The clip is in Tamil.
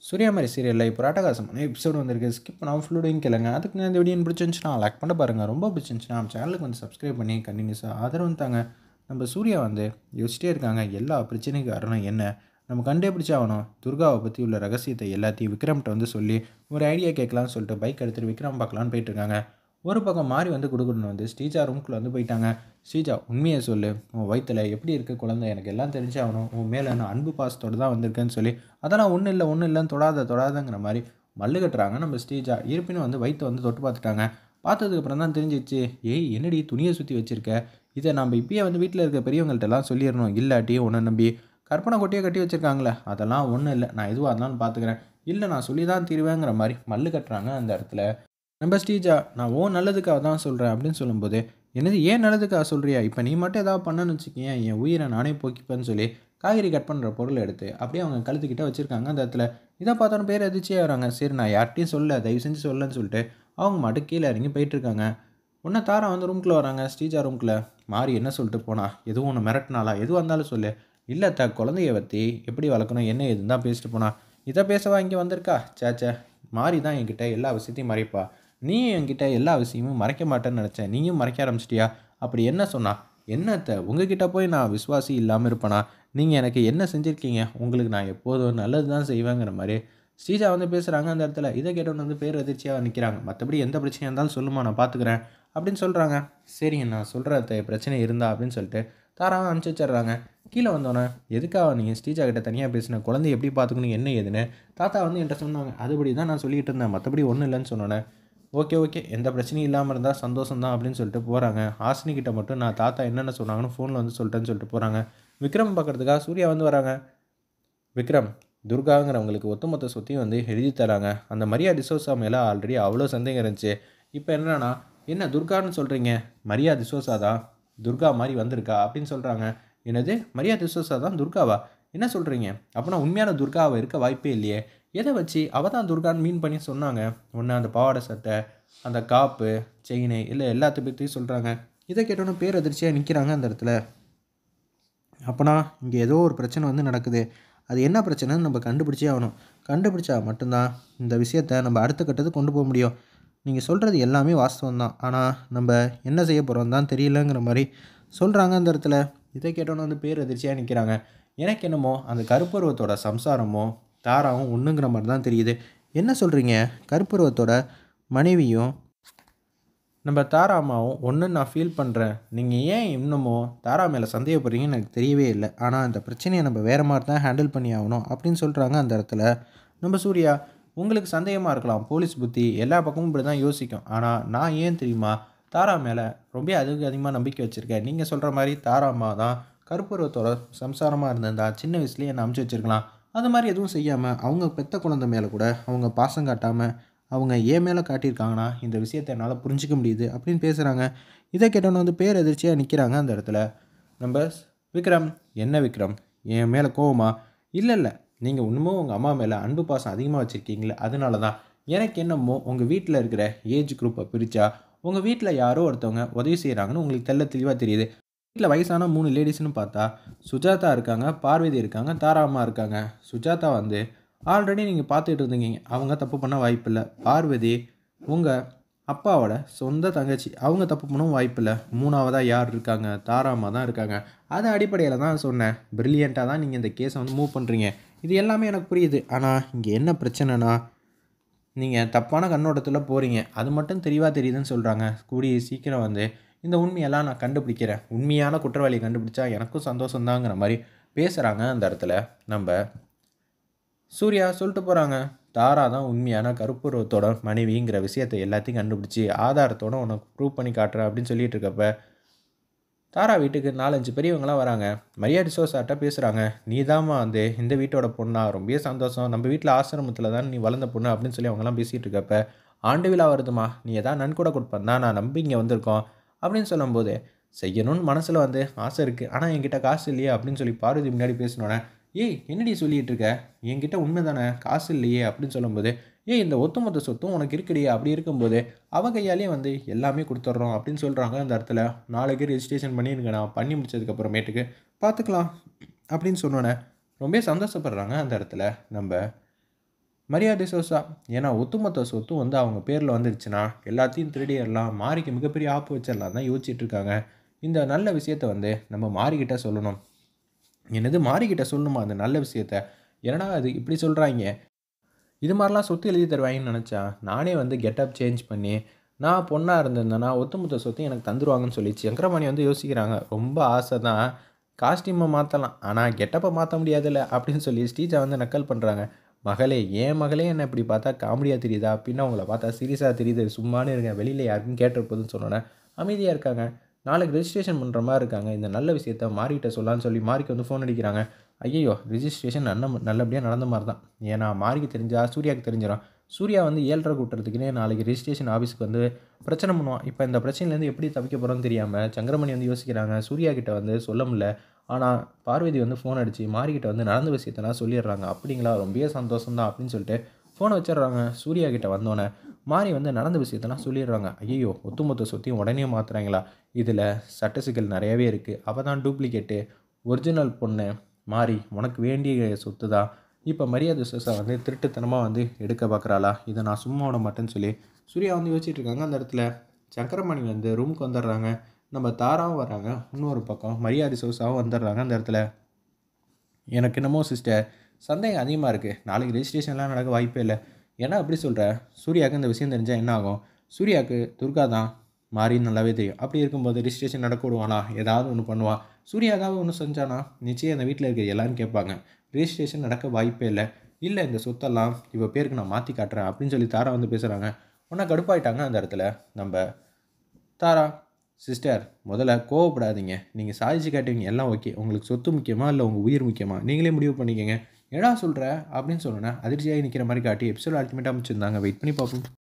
சூர்யா மாதிரி சீரியலில் இப்போ ராட்டகாசமான எபிசோடு வந்திருக்கு ஸ்கிப் பண்ணாமல் ஃபுல்லோடையும் கேளுங்க அதுக்கு நான் இந்த வீடியோ பிடிச்சிருந்துச்சுன்னா லைக் பண்ண பாருங்கள் ரொம்ப பிடிச்சிருந்துச்சுன்னா நம்ம சேனலுக்கு வந்து சப்ஸ்கிரைப் பண்ணி கண்டினியூஸாக ஆதரவு தாங்க நம்ம சூர்யா வந்து யோசிச்சிட்டே இருக்காங்க எல்லா பிரச்சனைக்கு காரணம் என்ன நம்ம கண்டே பிடிச்சாகணும் துர்காவை பற்றி உள்ள ரகசியத்தை எல்லாத்தையும் விக்ரம்கிட்ட வந்து சொல்லி ஒரு ஐடியா கேட்கலான்னு சொல்லிட்டு பைக் எடுத்துகிட்டு விக்ரம் பார்க்கலான்னு போயிட்டு இருக்காங்க ஒரு பக்கம் மாறி வந்து கொடுக்கணும் வந்து ஸ்ரீஜா ரூம்குள்ளே வந்து போயிட்டாங்க ஸ்ரீஜா உண்மையை சொல்லு உன் வயித்துல எப்படி இருக்க குழந்தை எனக்கு எல்லாம் தெரிஞ்சாகணும் உன் மேலே நான் அன்பு பாசத்தோடு தான் வந்திருக்கேன்னு சொல்லி அதெல்லாம் ஒன்றும் இல்லை ஒன்றும் இல்லைன்னு தொடாத தொடாதங்கிற மாதிரி மல்லு கட்டுறாங்க நம்ம ஸ்ரீஜா இருப்பினும் வந்து வயிற்றை வந்து தொட்டு பார்த்துட்டாங்க பார்த்ததுக்கு அப்புறம் தான் தெரிஞ்சிச்சு ஏய் என்னடி துணியை சுற்றி வச்சிருக்க இதை நம்ம இப்பயே வந்து வீட்டில் இருக்க பெரியவங்கள்ட்டலாம் சொல்லிடணும் இல்லாட்டி உன்னை நம்பி கற்பனை கொட்டியை கட்டி வச்சுருக்காங்களே அதெல்லாம் ஒன்றும் இல்லை நான் எதுவாக இருந்தாலும் பார்த்துக்கிறேன் இல்லை நான் சொல்லி தான் தீருவேங்கிற மாதிரி மல்லு கட்டுறாங்க அந்த இடத்துல நம்ம ஸ்ரீஜா நான் ஓ நல்லதுக்காக தான் சொல்கிறேன் அப்படின்னு சொல்லும்போது என்னது ஏன் நல்லதுக்காக சொல்கிறியா இப்போ நீ மட்டும் ஏதாவது பண்ணணும்னு வச்சுக்கேன் என் உயிரை நானே போக்கிப்பேன்னு சொல்லி காய்கறி கட் பண்ணுற பொருளை எடுத்து அப்படியே அவங்க கழுத்துக்கிட்ட வச்சுருக்காங்க அந்த இடத்துல இதை பார்த்தாலும் பேர் எதிர்ச்சியாக வராங்க சரி நான் யார்கிட்டையும் சொல்ல தயவு செஞ்சு சொல்லன்னு சொல்லிட்டு அவங்க மட்டும் கீழே இறங்கி போயிட்டுருக்காங்க உன்னை தாரா வந்து ரூம்குள்ளே வராங்க ஸ்ரீஜா ரூம்குள்ளே மாறி என்ன சொல்லிட்டு போனா எதுவும் ஒன்று மிரட்டினாலா எதுவாக இருந்தாலும் சொல்லு இல்லை த குழந்தைய பற்றி எப்படி வளர்க்கணும் என்ன எதுன்னு தான் பேசிட்டு போனா இதை பேசவா இங்கே வந்திருக்கா சேச்சே மாறி தான் என்கிட்ட எல்லா விஷயத்தையும் மறைப்பா நீயும் என்கிட்ட எல்லா விஷயமும் மறைக்க மாட்டேன்னு நினச்சேன் நீயும் மறைக்க ஆரம்பிச்சிட்டியா அப்படி என்ன சொன்னா என்னத்த உங்ககிட்ட போய் நான் விசுவாசி இல்லாமல் இருப்பேனா நீங்கள் எனக்கு என்ன செஞ்சுருக்கீங்க உங்களுக்கு நான் எப்போதும் நல்லது தான் செய்வேங்கிற மாதிரி ஸ்ரீஜா வந்து பேசுகிறாங்க அந்த இடத்துல இதை கேட்டவொன்னு வந்து பேர் எதிர்ச்சியாக நிற்கிறாங்க மற்றபடி எந்த பிரச்சனையாக இருந்தாலும் சொல்லுமா நான் பார்த்துக்கிறேன் அப்படின்னு சொல்கிறாங்க சரிங்க நான் சொல்கிற பிரச்சனை இருந்தா அப்படின்னு சொல்லிட்டு தாராவும் அனுப்பிச்சி வச்சிடுறாங்க கீழே வந்தோன்னே எதுக்காக நீங்கள் ஸ்ரீஜா கிட்ட தனியாக பேசின குழந்தை எப்படி பார்த்துக்கணும் என்ன ஏதுன்னு தாத்தா வந்து என்கிட்ட சொன்னாங்க அதுபடி தான் நான் சொல்லிட்டு இருந்தேன் மற்றபடி ஒன்றும் இல்லைன்னு சொன்னோன்னே ஓகே ஓகே எந்த பிரச்சனையும் இல்லாமல் இருந்தால் சந்தோஷம் தான் அப்படின்னு சொல்லிட்டு போகிறாங்க ஹாசினி கிட்ட மட்டும் நான் தாத்தா என்னென்ன சொன்னாங்கன்னு ஃபோனில் வந்து சொல்லிட்டேன்னு சொல்லிட்டு போகிறாங்க விக்ரம் பார்க்குறதுக்காக சூர்யா வந்து வராங்க விக்ரம் துர்காங்கிறவங்களுக்கு ஒட்டுமொத்த சொத்தையும் வந்து எழுதி தராங்க அந்த மரியா டிசோசா மேலே ஆல்ரெடி அவ்வளோ சந்தேகம் இருந்துச்சு இப்போ என்னன்னா என்ன துர்கான்னு சொல்கிறீங்க மரியா டிசோசா தான் துர்கா மாதிரி வந்திருக்கா அப்படின்னு சொல்கிறாங்க என்னது மரியா டிசோசா தான் துர்காவா என்ன சொல்கிறீங்க அப்படின்னா உண்மையான துர்காவை இருக்க வாய்ப்பே இல்லையே எதை வச்சு அவள் தான் துர்கான்னு மீன் பண்ணி சொன்னாங்க ஒன்று அந்த பாவாடை சட்டை அந்த காப்பு செயின் இல்லை எல்லாத்த பற்றியும் சொல்கிறாங்க இதை கேட்டோன்னே பேர் அதிர்ச்சியாக நிற்கிறாங்க அந்த இடத்துல அப்போனா இங்கே ஏதோ ஒரு பிரச்சனை வந்து நடக்குது அது என்ன பிரச்சனைன்னு நம்ம கண்டுபிடிச்சே ஆகணும் கண்டுபிடிச்சா மட்டும்தான் இந்த விஷயத்தை நம்ம அடுத்த கட்டத்துக்கு கொண்டு போக முடியும் நீங்கள் சொல்கிறது எல்லாமே வாஸ்தவம் தான் ஆனால் நம்ம என்ன செய்ய போகிறோம் தான் தெரியலங்கிற மாதிரி சொல்கிறாங்க அந்த இடத்துல இதை கேட்டோன்னே வந்து பேர் அதிர்ச்சியாக நிற்கிறாங்க எனக்கு என்னமோ அந்த கருப்பருவத்தோட சம்சாரமோ தாராவும் ஒன்றுங்கிற மாதிரி தான் தெரியுது என்ன சொல்கிறீங்க கருப்பருவத்தோட மனைவியும் நம்ம தாரா அம்மாவும் ஒன்று நான் ஃபீல் பண்ணுறேன் நீங்கள் ஏன் இன்னமும் தாரா மேலே சந்தேகப்படுறீங்கன்னு எனக்கு தெரியவே இல்லை ஆனால் அந்த பிரச்சனையை நம்ம வேறு மாதிரி தான் ஹேண்டில் பண்ணி ஆகணும் அப்படின்னு சொல்கிறாங்க அந்த இடத்துல நம்ம சூர்யா உங்களுக்கு சந்தேகமாக இருக்கலாம் போலீஸ் புத்தி எல்லா பக்கமும் இப்படி தான் யோசிக்கும் ஆனால் நான் ஏன் தெரியுமா தாரா மேலே ரொம்ப அதுக்கு அதிகமாக நம்பிக்கை வச்சுருக்கேன் நீங்கள் சொல்கிற மாதிரி தாரா அம்மா தான் கருப்பருவத்தோட சம்சாரமாக இருந்திருந்தா சின்ன வயசுலேயே என்னை அமுச்சு வச்சுருக்கலாம் அது மாதிரி எதுவும் செய்யாமல் அவங்க பெத்த குழந்தை மேலே கூட அவங்க பாசம் காட்டாமல் அவங்க ஏன் மேலே காட்டியிருக்காங்கன்னா இந்த விஷயத்தை என்னால் புரிஞ்சிக்க முடியுது அப்படின்னு பேசுகிறாங்க இதை கேட்டோன்னு வந்து பேர் எதிர்ச்சியாக நிற்கிறாங்க அந்த இடத்துல நம்ம விக்ரம் என்ன விக்ரம் என் மேலே கோவமா இல்லை இல்லை நீங்கள் இன்னமும் உங்கள் அம்மா மேலே அன்பு பாசம் அதிகமாக வச்சுருக்கீங்களே அதனால தான் எனக்கு என்னமோ உங்கள் வீட்டில் இருக்கிற ஏஜ் குரூப்பை பிரித்தா உங்கள் வீட்டில் யாரோ ஒருத்தவங்க உதவி செய்கிறாங்கன்னு உங்களுக்கு தெல்ல தெளிவாக தெரியுது வீட்டில் வயசான மூணு லேடிஸ்னு பார்த்தா சுஜாதா இருக்காங்க பார்வதி இருக்காங்க தாராமா இருக்காங்க சுஜாதா வந்து ஆல்ரெடி நீங்கள் பார்த்துட்டு இருந்தீங்க அவங்க தப்பு பண்ண வாய்ப்பில்லை பார்வதி உங்கள் அப்பாவோட சொந்த தங்கச்சி அவங்க தப்பு பண்ணவும் வாய்ப்பில்லை மூணாவதாக யார் இருக்காங்க தாராமா தான் இருக்காங்க அது அடிப்படையில் தான் சொன்னேன் ப்ரில்லியண்ட்டாக தான் நீங்கள் இந்த கேஸை வந்து மூவ் பண்ணுறீங்க இது எல்லாமே எனக்கு புரியுது ஆனால் இங்கே என்ன பிரச்சனைனா நீங்கள் தப்பான கண்ணோட்டத்தில் போகிறீங்க அது மட்டும் தெளிவாக தெரியுதுன்னு சொல்கிறாங்க கூடிய சீக்கிரம் வந்து இந்த உண்மையெல்லாம் நான் கண்டுபிடிக்கிறேன் உண்மையான குற்றவாளியை கண்டுபிடிச்சா எனக்கும் சந்தோஷந்தாங்கிற மாதிரி பேசுகிறாங்க அந்த இடத்துல நம்ம சூர்யா சொல்லிட்டு போகிறாங்க தாரா தான் உண்மையான கருப்புருவத்தோட மனைவிங்கிற விஷயத்தை எல்லாத்தையும் கண்டுபிடிச்சி ஆதாரத்தோட உனக்கு ப்ரூவ் பண்ணி காட்டுறேன் அப்படின்னு சொல்லிட்டு இருக்கப்ப தாரா வீட்டுக்கு நாலஞ்சு பெரியவங்களாம் வராங்க மரியா டிசோசாட்ட பேசுகிறாங்க நீ தாம்மா வந்து இந்த வீட்டோட பொண்ணா ரொம்ப சந்தோஷம் நம்ம வீட்டில் ஆசிரமத்தில் தான் நீ வளர்ந்த பொண்ணு அப்படின்னு சொல்லி அவங்களாம் பேசிகிட்டு இருக்கப்ப ஆண்டு விழா வருதுமா நீ எதாவது நன்கொடை கொடுப்பேன் தான் நான் நம்பி இங்கே வந்திருக்கோம் அப்படின்னு சொல்லும்போது செய்யணும்னு மனசில் வந்து ஆசை இருக்குது ஆனால் என்கிட்ட காசு இல்லையே அப்படின்னு சொல்லி பார்வதி முன்னாடி பேசினோன்னே ஏய் என்னடி சொல்லிகிட்டு இருக்க என்கிட்ட உண்மை தானே காசு இல்லையே அப்படின்னு சொல்லும்போது ஏய் இந்த ஒட்டுமொத்த சொத்தும் உனக்கு இருக்குடி அப்படி இருக்கும்போது அவ கையாலே வந்து எல்லாமே கொடுத்துட்றோம் அப்படின்னு சொல்கிறாங்க அந்த இடத்துல நாளைக்கு ரெஜிஸ்ட்ரேஷன் பண்ணிருங்க நான் பண்ணி முடிச்சதுக்கப்புறமேட்டுக்கு பார்த்துக்கலாம் அப்படின்னு சொன்னோன்னே ரொம்ப சந்தோஷப்படுறாங்க அந்த இடத்துல நம்ம மரியாதை சோசா ஏன்னா ஒட்டுமொத்த சொத்தும் வந்து அவங்க பேரில் வந்துருச்சுன்னா எல்லாத்தையும் திருடிடலாம் மாறிக்கு மிகப்பெரிய ஆப்பு வச்சிடலாம் தான் யோசிச்சுட்டு இருக்காங்க இந்த நல்ல விஷயத்த வந்து நம்ம மாறிக்கிட்ட சொல்லணும் என்னது மாறிக்கிட்ட சொல்லணுமா அந்த நல்ல விஷயத்த என்னடா அது இப்படி சொல்கிறாங்க இது மாதிரிலாம் சொத்து எழுதி தருவாங்கன்னு நினச்சா நானே வந்து கெட்டப் சேஞ்ச் பண்ணி நான் பொண்ணாக இருந்திருந்தேன்னா ஒத்துமொத்த சொத்து எனக்கு தந்துருவாங்கன்னு சொல்லி சங்கரமணி வந்து யோசிக்கிறாங்க ரொம்ப ஆசை தான் காஸ்டியூமை மாற்றலாம் ஆனால் கெட்டப்பை மாற்ற முடியாதுல்ல அப்படின்னு சொல்லி ஸ்டீஜை வந்து நக்கல் பண்ணுறாங்க மகளே ஏன் மகளே என்ன இப்படி பார்த்தா காமெடியாக தெரியுதா பின்ன உங்களை பார்த்தா சீரியஸாக தெரியுது சும்மானு இருங்க வெளியில் யாருக்கும் கேட்டிருப்பதுன்னு சொன்னோன்னே அமைதியாக இருக்காங்க நாளைக்கு ரெஜிஸ்ட்ரேஷன் பண்ணுற மாதிரி இருக்காங்க இந்த நல்ல விஷயத்த மாறிக்கிட்ட சொல்லலான்னு சொல்லி மாறிக்கு வந்து ஃபோன் அடிக்கிறாங்க ஐயோ ரிஜிஸ்ட்ரேஷன் நல்ல நல்லபடியாக நடந்த மாதிரி தான் ஏன்னா மாறிக்கு தெரிஞ்சா சூர்யாவுக்கு தெரிஞ்சிடும் சூர்யா வந்து ஏழரை கூட்டுறதுக்குன்னே நாளைக்கு ரெஜிஸ்ட்ரேஷன் ஆஃபீஸுக்கு வந்து பிரச்சனை பண்ணுவான் இப்போ இந்த பிரச்சனையிலேருந்து எப்படி தவிக்க போகிறோன்னு தெரியாமல் சங்கரமணி வந்து யோசிக்கிறாங்க சூர்யா கிட்ட வந்து சொல்ல முடியல ஆனால் பார்வதி வந்து ஃபோன் அடித்து மாறிக்கிட்ட வந்து நடந்த விஷயத்தெல்லாம் சொல்லிடுறாங்க அப்படிங்களா ரொம்பவே சந்தோஷம் தான் அப்படின்னு சொல்லிட்டு ஃபோனை வச்சிடுறாங்க சூர்யா கிட்ட வந்தோன்னே மாறி வந்து நடந்த விஷயத்தெல்லாம் சொல்லிடுறாங்க ஐயோ ஒத்துமொத்த சொத்தையும் உடனே மாற்றுறாங்களா இதில் சட்ட சிக்கல் நிறையவே இருக்குது அவள் தான் டூப்ளிகேட்டு ஒரிஜினல் பொண்ணு மாறி உனக்கு வேண்டிய சொத்து தான் இப்போ மரியாதை சுசா வந்து திருட்டுத்தனமாக வந்து எடுக்க பார்க்குறாளா இதை நான் சும்மா விட மாட்டேன்னு சொல்லி சூர்யா வந்து யோசிச்சுட்டு இருக்காங்க அந்த இடத்துல சக்கரமணி வந்து ரூமுக்கு வந்துடுறாங்க நம்ம தாராவும் வராங்க இன்னொரு பக்கம் மரியாதை சோசாவும் வந்துடுறாங்க அந்த இடத்துல எனக்கு என்னமோ சிஸ்டர் சந்தேகம் அதிகமாக இருக்குது நாளைக்கு ரெஜிஸ்ட்ரேஷன்லாம் நடக்க வாய்ப்பே இல்லை ஏன்னா அப்படி சொல்கிற சூர்யாவுக்கு இந்த விஷயம் தெரிஞ்சால் என்ன ஆகும் சூர்யாவுக்கு துர்கா தான் மாறின்னு நல்லாவே தெரியும் அப்படி இருக்கும்போது ரெஜிஸ்ட்ரேஷன் நடக்க விடுவானா ஏதாவது ஒன்று பண்ணுவான் சூர்யா ஏதாவது ஒன்று செஞ்சானா நிச்சயம் அந்த வீட்டில் இருக்க எல்லாரும் கேட்பாங்க ரெஜிஸ்ட்ரேஷன் நடக்க வாய்ப்பே இல்லை இல்லை இந்த சொத்தெல்லாம் இவ பேருக்கு நான் மாற்றி காட்டுறேன் அப்படின்னு சொல்லி தாரா வந்து பேசுகிறாங்க ஒன்றா கடுப்பாயிட்டாங்க அந்த இடத்துல நம்ம தாரா சிஸ்டர் முதல்ல கோவப்படாதீங்க நீங்கள் சாதிச்சு காட்டுவீங்க எல்லாம் ஓகே உங்களுக்கு சொத்து முக்கியமா இல்லை உங்கள் உயிர் முக்கியமா நீங்களே முடிவு பண்ணிக்கங்க ஏடா சொல்கிற அப்படின்னு சொன்னேன்னா அதிர்ச்சியாகி நிற்கிற மாதிரி காட்டி எபிசோட் அல்டிமேட்டாக அமைச்சிருந்தாங்க வெயிட் பண்ணி பார்ப்போம்